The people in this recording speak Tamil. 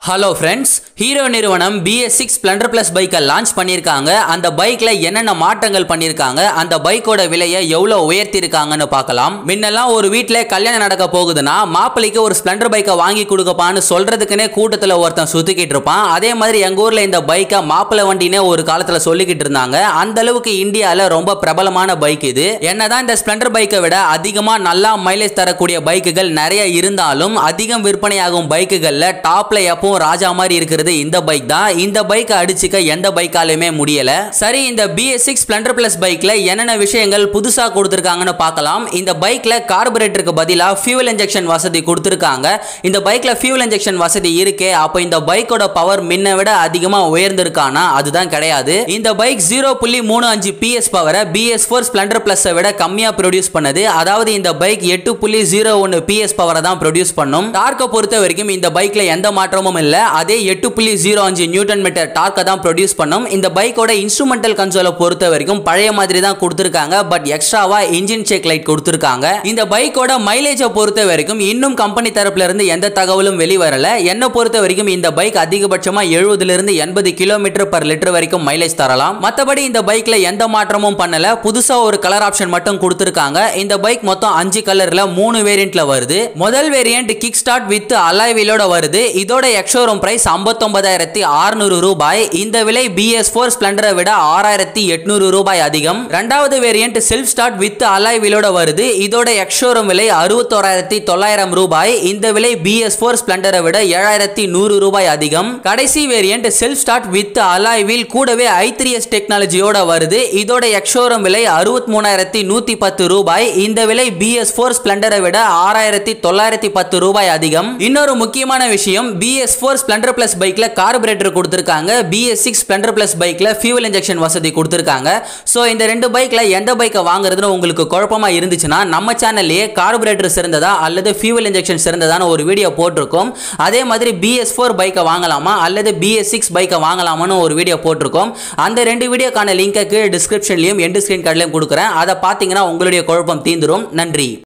ஹலோ ஃப்ரெண்ட்ஸ் ஹீரோ நிறுவனம் பிஎஸ் சிக்ஸ் ஸ்ப்ளெண்டர் ப்ளஸ் பைக்கை லான்ச் பண்ணியிருக்காங்க அந்த பைக்கில் என்னென்ன மாற்றங்கள் பண்ணியிருக்காங்க அந்த பைக்கோட விலையை எவ்வளோ உயர்த்தியிருக்காங்கன்னு பார்க்கலாம் முன்னெல்லாம் ஒரு வீட்டில் கல்யாணம் நடக்க போகுதுன்னா மாப்பிள்ளைக்கு ஒரு ஸ்ப்ளெண்டர் பைக்கை வாங்கி கொடுக்கப்பான்னு சொல்றதுக்குன்னே கூட்டத்தில் ஒருத்தன் சுற்றிக்கிட்டு இருப்பான் அதே மாதிரி எங்கள் ஊரில் இந்த பைக்கை மாப்பிள்ளை வண்டினே ஒரு காலத்தில் சொல்லிக்கிட்டு இருந்தாங்க அந்த அளவுக்கு இந்தியாவில் ரொம்ப பிரபலமான பைக் இது என்னதான் இந்த ஸ்ப்ளெண்டர் பைக்கை விட அதிகமாக நல்லா மைலேஜ் தரக்கூடிய பைக்குகள் நிறைய இருந்தாலும் அதிகம் விற்பனையாகும் பைக்குகளில் டாப்ல எப்பவும் ராஜா மாதிரி இருக்கிறது இந்த பைக் தான் இந்த பைக்கை அடிச்சுக்க எந்த பைக்காலுமே முடியல சரி இந்த பிஎஸ் சிக்ஸ் ஸ்ப்ளெண்டர் பிளஸ் பைக்ல என்னென்ன விஷயங்கள் புதுசா கொடுத்துருக்காங்கன்னு பார்க்கலாம் இந்த பைக்ல கார்பரேட்டருக்கு பதிலாக ஃபியூல் இன்ஜெக்ஷன் வசதி கொடுத்துருக்காங்க இந்த பைக்ல ஃபியூல் இன்ஜெக்ஷன் வசதி இருக்கே அப்போ இந்த பைக்கோட பவர் முன்ன விட அதிகமா உயர்ந்திருக்கானா அதுதான் கிடையாது இந்த பைக் ஜீரோ புள்ளி மூணு அஞ்சு பிஎஸ் பவரை பிஎஸ் ஃபோர் ஸ்ப்ளெண்டர் பிளஸை விட கம்மியா ப்ரொடியூஸ் பண்ணுது அதாவது இந்த பைக் எட்டு புள்ளி ஜீரோ ஒன்று பிஎஸ் பவரை தான் ப்ரொடியூஸ் பண்ணும் டார்க்கை பொறுத்த வரைக்கும் இந்த பைக்ல எந்த மாற்றமும் இல்ல அதே எட்டு புள்ளி ஜீரோ அஞ்சு நியூட்டன் மீட்டர் டார்க்கை தான் ப்ரொடியூஸ் பண்ணும் இந்த பைக்கோட இன்ஸ்ட்ருமெண்டல் கன்சோலை பொறுத்த வரைக்கும் பழைய மாதிரி தான் கொடுத்துருக்காங்க பட் எக்ஸ்ட்ராவா இன்ஜின் செக் லைட் கொடுத்துருக்காங்க இந்த பைக்கோட மைலேஜை பொறுத்த வரைக்கும் இன்னும் கம்பெனி தரப்புல இருந்து எந்த தகவலும் வெளிவரல என்னை பொறுத்த வரைக்கும் இந்த பைக் அதிகபட்சமா எழுபதுல இருந்து எண்பது கிலோமீட்டர் பர் லிட்டர் வரைக்கும் மைலேஜ் தரலாம் மற்றபடி இந்த பைக்ல எந்த மாற்றமும் பண்ணல புதுசா ஒரு கலர் ஆப்ஷன் மட்டும் கொடுத்துருக்காங்க இந்த பைக் மொத்தம் அஞ்சு கலர்ல மூணு வேரியண்ட்ல வருது முதல் variant kick start with alloy வீலோட வருது இதோட எக்ஷோரூம் பிரைஸ் ஐம்பத்தொன்பதாயிரத்தி அறுநூறு ரூபாய் இந்த விலை பிஎஸ் ஃபோர் ஸ்பிளண்டரை விட ஆறாயிரத்தி எட்நூறு ரூபாய் அதிகம் ரெண்டாவது variant self start with alloy வீலோட வருது இதோட எக்ஷோரூம் விலை அறுபத்தோராயிரத்தி தொள்ளாயிரம் ரூபாய் இந்த விலை பிஎஸ் ஃபோர் ஸ்பிளண்டரை விட ஏழாயிரத்தி நூறு ரூபாய் அதிகம் கடைசி variant self start with alloy wheel கூடவே ஐ த்ரீ எஸ் டெக்னாலஜியோட வருது இதோட எக்ஷோரூம் விலை அறுபத்தி மூணாயிரத்தி நூத்தி பத்து ரூபாய் இந்த விலை பிஎஸ் ஃபோர் ஸ்பிளண்டரை விட ஆறாயிரத்தி தொள்ளாயிரத்தி பத்து ரூபாய் அதிகம் இன்னொரு முக்கியமான விஷயம் பிஎஸ் ஃபோர் ஸ்பிளண்டர் பிளஸ் பைக்ல கார்பரேட்டர் கொடுத்துருக்காங்க பிஎஸ் சிக்ஸ் ஸ்பிளண்டர் பிளஸ் பைக்ல ஃபியூல் இன்ஜெக்ஷன் வசதி கொடுத்துருக்காங்க ஸோ இந்த ரெண்டு பைக்ல எந்த பைக்கை வாங்குறதுன்னு உங்களுக்கு குழப்பமா இருந்துச்சுன்னா நம்ம சேனல்லையே கார்பரேட்டர் சிறந்ததா அல்லது ஃபியூல் இன்ஜெக்ஷன் சிறந்ததான்னு ஒரு வீடியோ போட்டிருக்கோம் அதே மாதிரி பிஎஸ் ஃபோர் பைக்கை வாங்கலாமா அல்லது பிஎஸ் சிக்ஸ் பைக்கை வாங்கலாமான்னு ஒரு வீடியோ போட்டிருக்கோம் அந்த ரெண்டு வீடியோக்கான லிங்கை கீழே டிஸ்கிரிப்ஷன்லையும் எண்டு ஸ்க்ரீன் கார்ட்லையும் கொடுக்குறேன் அதை பார்த்தீங்கன்னா உங்களுடைய குழப்பம் தீந்துரும் நன்றி